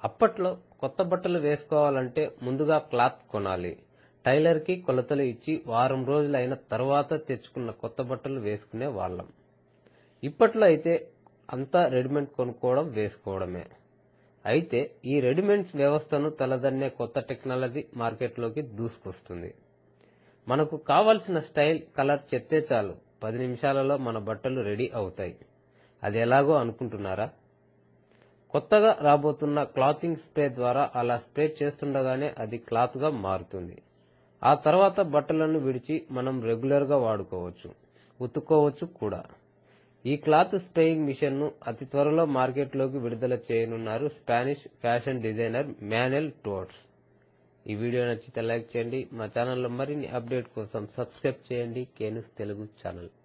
అప్పట్లో కొత్త బట్టలు వేసుకోవాలంటే ముందుగా క్లాత్ కొనాలి టైలర్కి కొలతలు ఇచ్చి వారం రోజులు అయిన తర్వాత తెచ్చుకున్న కొత్త బట్టలు వేసుకునే వాళ్ళం ఇప్పట్లో అయితే అంతా రెడీమేడ్ కొనుక్కోవడం వేసుకోవడమే అయితే ఈ రెడీమేడ్ వ్యవస్థను తలదన్నే కొత్త టెక్నాలజీ మార్కెట్లోకి దూసుకొస్తుంది మనకు కావలసిన స్టైల్ కలర్ చెప్తే చాలు పది నిమిషాలలో మన బట్టలు రెడీ అవుతాయి అది ఎలాగో అనుకుంటున్నారా కొత్తగా రాబోతున్న క్లాతింగ్ స్ప్రే ద్వారా అలా స్ప్రే చేస్తుండగానే అది క్లాత్గా మారుతుంది ఆ తర్వాత బట్టలను విడిచి మనం రెగ్యులర్గా వాడుకోవచ్చు ఉతుక్కోవచ్చు కూడా ఈ క్లాత్ స్ప్రేయింగ్ మిషన్ను అతి త్వరలో మార్కెట్లోకి విడుదల చేయనున్నారు Spanish fashion designer Manel Tots ఈ వీడియో నచ్చితే లైక్ చేయండి మా ఛానల్లో మరిన్ని అప్డేట్ కోసం సబ్స్క్రైబ్ చేయండి కేనుస్ తెలుగు ఛానల్